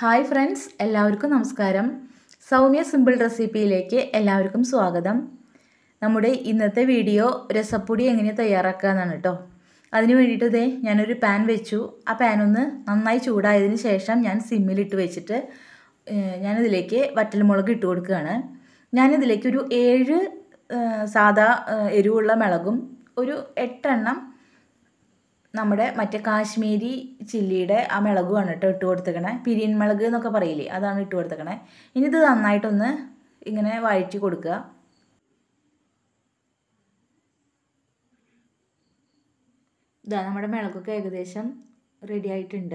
hi friends എല്ലാവർക്കും നമസ്കാരം Soumya simple റെസിപ്പിയിലേക്ക് എല്ലാവർക്കും സ്വാഗതം നമ്മുടെ ഇന്നത്തെ വീഡിയോ രസപ്പൊടി എങ്ങനെ തയ്യാറാക്കുക എന്നാണ് കേട്ടോ അതിന് വേണ്ടിയിട്ട് ഇതേ ഞാനൊരു പാൻ വെച്ചു ആ പാൻ ഒന്ന് നന്നായി ചൂടായതിന് ശേഷം ഞാൻ സിമ്മിലിട്ട് വെച്ചിട്ട് ഏഹ്, ഞാനിതിലേക്ക് വറ്റൽമുളക് ഇട്ട് കൊടുക്കുകയാണ് ഞാനിതിലേക്ക് ഒരു ഏഴ് ഏഹ്, സാദാ ഏഹ്, എരിവുള്ള മുളകും ഒരു എട്ടെണ്ണം നമ്മുടെ മറ്റേ കാശ്മീരി ചില്ലിയുടെ ആ മുളകുമാണ് കേട്ടോ ഇട്ട് കൊടുത്തേക്കണേ പിരിയൻ മുളക് എന്നൊക്കെ പറയില്ലേ അതാണ് ഇട്ട് കൊടുത്തേക്കണേ ഇനി ഇത് നന്നായിട്ടൊന്ന് ഇങ്ങനെ വഴറ്റി കൊടുക്കുക ഇതാ നമ്മുടെ മുളകൊക്കെ ഏകദേശം റെഡി ആയിട്ടുണ്ട്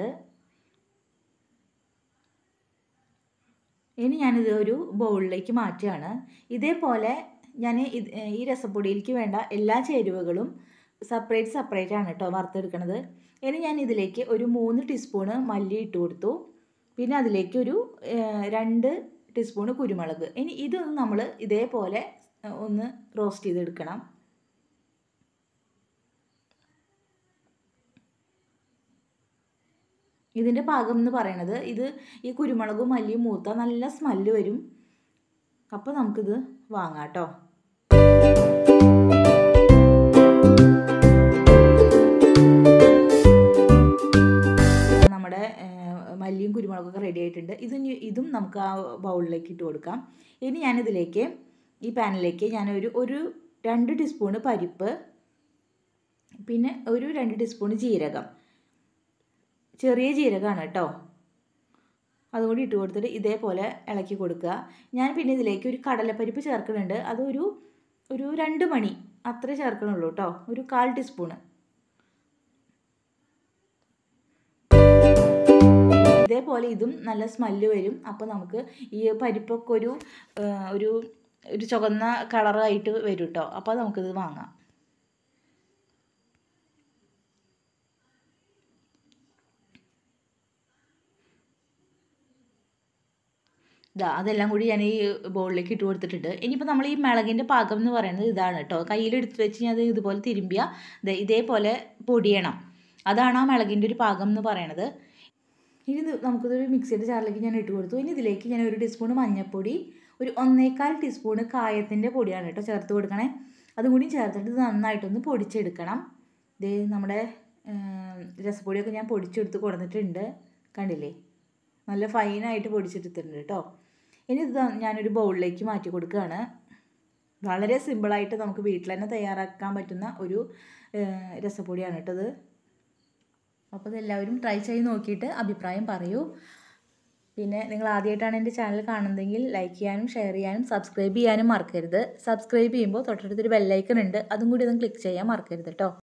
ഇനി ഞാനിത് ഒരു ബൗളിലേക്ക് മാറ്റുകയാണ് ഇതേപോലെ ഞാൻ ഇത് ഈ രസപ്പൊടിയിലേക്ക് വേണ്ട എല്ലാ ചേരുവകളും സെപ്പറേറ്റ് സെപ്പറേറ്റ് ആണ് കേട്ടോ വറുത്തെടുക്കണത് ഇനി ഞാൻ ഇതിലേക്ക് ഒരു മൂന്ന് ടീസ്പൂണ് മല്ലി ഇട്ട് കൊടുത്തു പിന്നെ അതിലേക്ക് ഒരു ഏഹ്, രണ്ട് ടീസ്പൂണ് കുരുമുളക് ഇനി ഇതൊന്ന് നമ്മൾ ഇതേപോലെ ഏഹ്, ഒന്ന് റോസ്റ്റ് ചെയ്തെടുക്കണം ഇതിൻ്റെ പാകം എന്ന് പറയണത് ഇത് ഈ കുരുമുളകും മല്ലിയും മൂത്ത നല്ല സ്മെല്ല് വരും അപ്പോൾ നമുക്കിത് വാങ്ങാം കേട്ടോ നമ്മുടെ ഏഹ്, മല്ലിയും കുരുമുളകൊക്കെ റെഡി ആയിട്ടുണ്ട് ഇത് ഇനി ഇതും നമുക്ക് ആ ബൗളിലേക്ക് ഇട്ട് കൊടുക്കാം ഇനി ഞാനിതിലേക്ക് ഈ പാനിലേക്ക് ഞാനൊരു ഒരു രണ്ട് ടീസ്പൂണ് പരിപ്പ് പിന്നെ ഒരു രണ്ട് ടീസ്പൂണ് ജീരകം ചെറിയ ജീരകമാണ് കേട്ടോ അതുകൂടി ഇട്ട് കൊടുത്തിട്ട് ഇതേപോലെ ഇളക്കി കൊടുക്കുക ഞാൻ പിന്നെ ഇതിലേക്ക് ഒരു കടലപ്പരിപ്പ് ചേർക്കുന്നുണ്ട് അതൊരു ഒരു രണ്ട് മണി അത്ര ചേർക്കണുള്ളൂ കേട്ടോ ഒരു കാൽ ടീസ്പൂണ് ഇതേപോലെ ഇതും നല്ല സ്മെല്ല് വരും അപ്പോൾ നമുക്ക് ഈ പരിപ്പൊക്കെ ഒരു ആ, ഒരു ഒരു ചുവന്ന കളറായിട്ട് വരും കേട്ടോ അപ്പോൾ നമുക്കിത് വാങ്ങാം ഇതാ അതെല്ലാം കൂടി ഞാൻ ഈ ബൗളിലേക്ക് ഇട്ട് കൊടുത്തിട്ടുണ്ട് ഇനിയിപ്പോൾ നമ്മൾ ഈ മിളകിൻ്റെ പാകം എന്ന് പറയുന്നത് ഇതാണ് കേട്ടോ കയ്യിലെടുത്ത് വെച്ച് ഞാൻ അത് ഇതുപോലെ തിരുമ്പിയ ദേ ഇതേപോലെ പൊടിയണം അതാണ് ആ മിളകിൻ്റെ ഒരു പാകം എന്ന് പറയണത് ഇനി ഇത് നമുക്കിതൊരു മിക്സിയുടെ ജാറിലേക്ക് ഞാൻ ഇട്ട് കൊടുത്തു ഇനി ഇതിലേക്ക് ഞാൻ ഒരു ടീസ്പൂൺ മഞ്ഞൾപ്പൊടി ഒരു ഒന്നേകാൽ ടീസ്പൂണ് കായത്തിൻ്റെ പൊടിയാണ് കേട്ടോ ചേർത്ത് കൊടുക്കണേ അതും കൂടി ചേർത്തിട്ട് ഇത് നന്നായിട്ടൊന്ന് പൊടിച്ചെടുക്കണം ഇത് നമ്മുടെ ഏം, രസപ്പൊടിയൊക്കെ ഞാൻ പൊടിച്ചെടുത്ത് കൊടുത്തിട്ടുണ്ട് കണ്ടില്ലേ നല്ല ഫൈനായിട്ട് പൊടിച്ചെടുത്തിട്ടുണ്ട് കേട്ടോ ഇനി ഇത് ഞാനൊരു ബൗളിലേക്ക് മാറ്റി കൊടുക്കുകയാണ് വളരെ സിമ്പിളായിട്ട് നമുക്ക് വീട്ടിൽ തന്നെ തയ്യാറാക്കാൻ പറ്റുന്ന ഒരു ഏഹ്, രസപ്പൊടിയാണ് കേട്ടോ ഇത് അപ്പോൾ ഇതെല്ലാവരും ട്രൈ ചെയ്ത് നോക്കിയിട്ട് അഭിപ്രായം പറയൂ പിന്നെ നിങ്ങൾ ആദ്യമായിട്ടാണ് എൻ്റെ ചാനൽ കാണുന്നതെങ്കിൽ ലൈക്ക് ചെയ്യാനും ഷെയർ ചെയ്യാനും സബ്സ്ക്രൈബ് ചെയ്യാനും മറക്കരുത് സബ്സ്ക്രൈബ് ചെയ്യുമ്പോൾ തൊട്ടടുത്തൊരു ബെല്ലൈക്കൺ ഉണ്ട് അതും കൂടി ഒന്ന് ക്ലിക്ക് ചെയ്യാൻ മറക്കരുത് കേട്ടോ